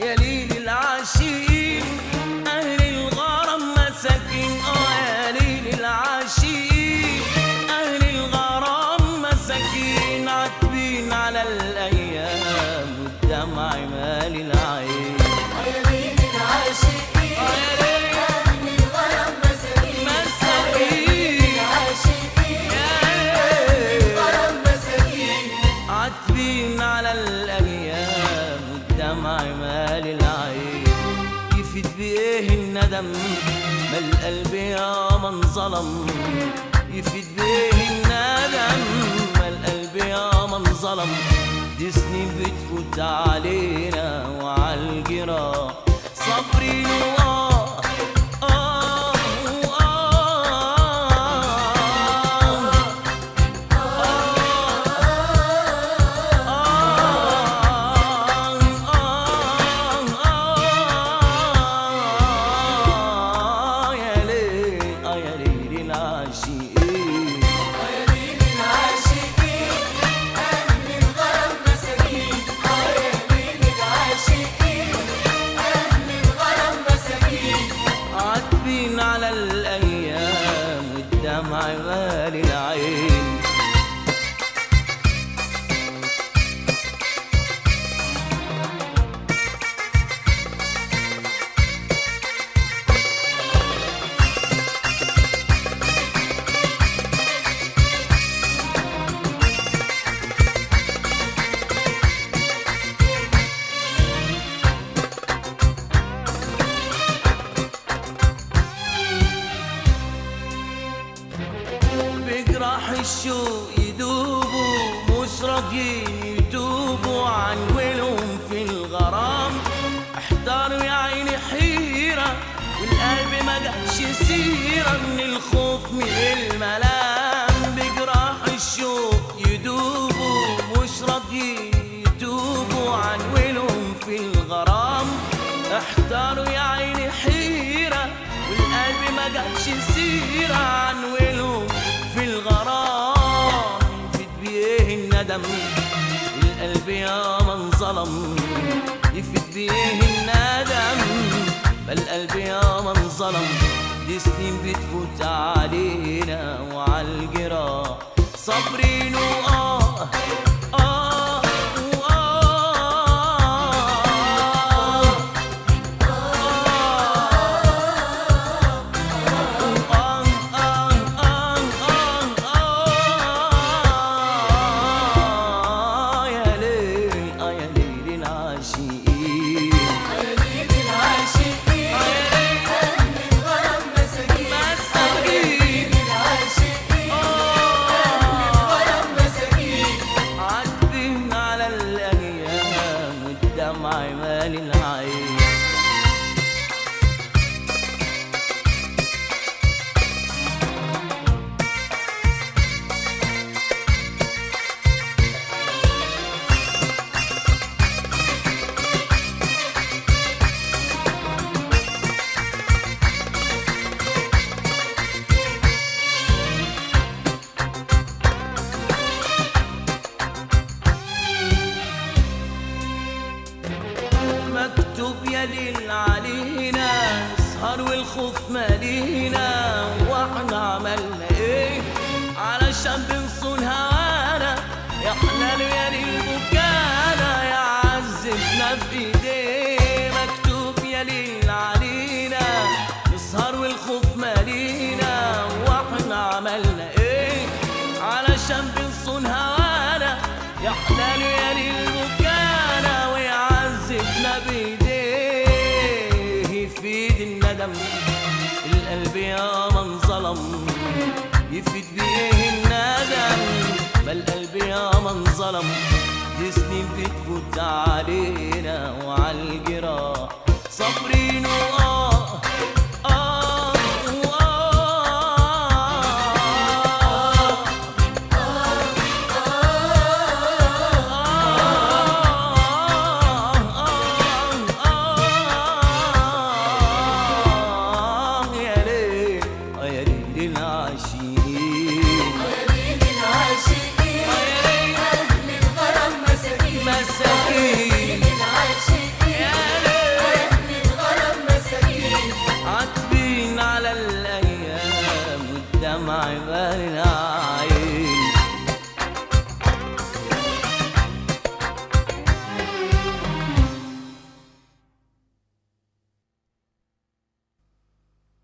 يا ليل العاشقين أهل الغرام مساكين آه يا ليل العاشقين أهل الغرام مساكين عاتبين على الأيام والدمع مال العين يا ليل العاشقين آه يا ليل أهل الغرام مساكين مساكين العاشقين يا ليل غرام مساكين عاتبين على الايام والدمع مال العين يفيد بايه الندم ما القلب يا من ظلم يفيد بايه الندم ما القلب يا من ظلم دي سنين بتفوت علينا وعلى الجراح صبري وآه آه وآه يا ليل يا ليل العاشقين يا ليل العاشقين أهل الغرام مساكين يا ليل العاشقين أهل الغرام مساكين عاتبين على الايام والدمع مال العين بجراح الشوق يدوبوا مش راضيين يتوبوا عن ولهم في الغرام احتاروا يا عيني حيرة والقلب ما جابش سيرة من الخوف من الملام بجراح الشوق يدوبوا مش راضيين يتوبوا عن ولهم في الغرام احتاروا يا عيني حيرة والقلب ما جابش سيرة عن ولهم في الغرام يفيد بيه الندم القلب يا من ظلم يفيد بيه الندم القلب يا من ظلم دي سنين بتفوت علينا وعلى الجراح صابرين وآه آه وآه يا ليل يا ليل العاشقين يا ليل العاشقين أهل الغرام مساكين مساكين العاشقين أهل الغرام مساكين عاتبين على الايام والدمع مال العين مكتوب يا ليل علينا سهر والخوف مالينا واحنا عملنا ايه علشان بنصون هوانا يا حلال يا ليل بكانا يا عزتنا في ايديه مكتوب يا ليل علينا نسهر والخوف مالينا واحنا عملنا ايه علشان بنصون هوانا يا حلال يا ليل بكانا ويعذبنا بايديه يفيد الندم القلب يا من ظلم يفيد بيه الندم ما القلب يا من ظلم دي سنين بتفوت علينا وعلى الجراح صبري